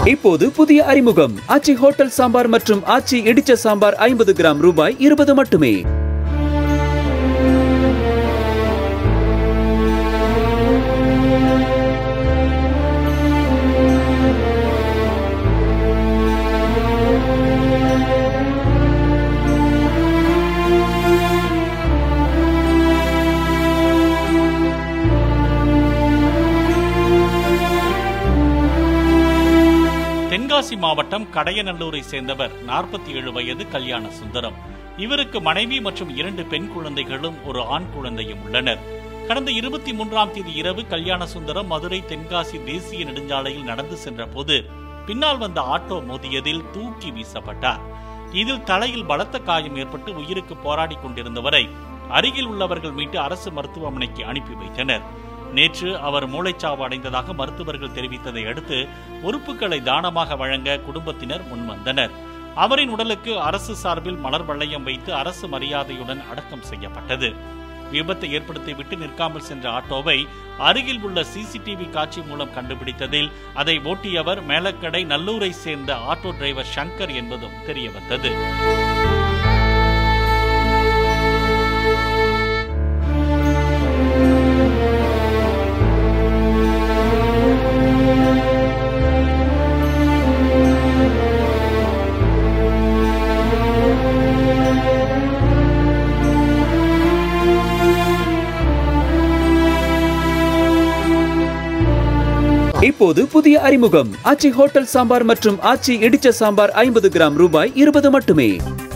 இப்போது புதிய அறிமுகம் ஆச்சி ஹோட்டல் சாம்பார் மற்றும் ஆச்சி இடிச்ச சாம்பார் ஐம்பது கிராம் ரூபாய் இருபது மட்டுமே தென்காசி மாவட்டம் கடையநல்லூரை சேர்ந்தவர் நாற்பத்தி ஏழு வயது கல்யாண சுந்தரம் இவருக்கு மனைவி மற்றும் இரண்டு பெண் குழந்தைகளும் ஒரு ஆண் குழந்தையும் உள்ளனர் கடந்த இருபத்தி மூன்றாம் தேதி இரவு கல்யாண சுந்தரம் மதுரை தென்காசி தேசிய நெடுஞ்சாலையில் நடந்து சென்ற போது பின்னால் வந்த ஆட்டோ மோதியதில் தூக்கி வீசப்பட்டார் இதில் தலையில் பலத்த காயம் ஏற்பட்டு உயிருக்கு போராடி கொண்டிருந்தவரை அருகில் உள்ளவர்கள் மீட்டு அரசு மருத்துவமனைக்கு அனுப்பி வைத்தனர் நேற்று அவர் மூளைச்சாவு அடைந்ததாக மருத்துவர்கள் தெரிவித்ததை அடுத்து உறுப்புகளை தானமாக வழங்க குடும்பத்தினர் முன்வந்தனர் அவரின் உடலுக்கு அரசு சார்பில் மலர் வளையம் வைத்து அரசு மரியாதையுடன் அடக்கம் செய்யப்பட்டது விபத்தை ஏற்படுத்தி விட்டு நிற்காமல் சென்ற ஆட்டோவை அருகில் உள்ள சிசிடிவி காட்சி மூலம் கண்டுபிடித்ததில் அதை ஓட்டியவர் மேலக்கடை நல்லூரை சேர்ந்த ஆட்டோ டிரைவர் சங்கர் என்பதும் தெரியவந்தது இப்போது புதிய அறிமுகம் ஆச்சி ஹோட்டல் சாம்பார் மற்றும் ஆச்சி இடிச்ச சாம்பார் ஐம்பது கிராம் ரூபாய் இருபது மட்டுமே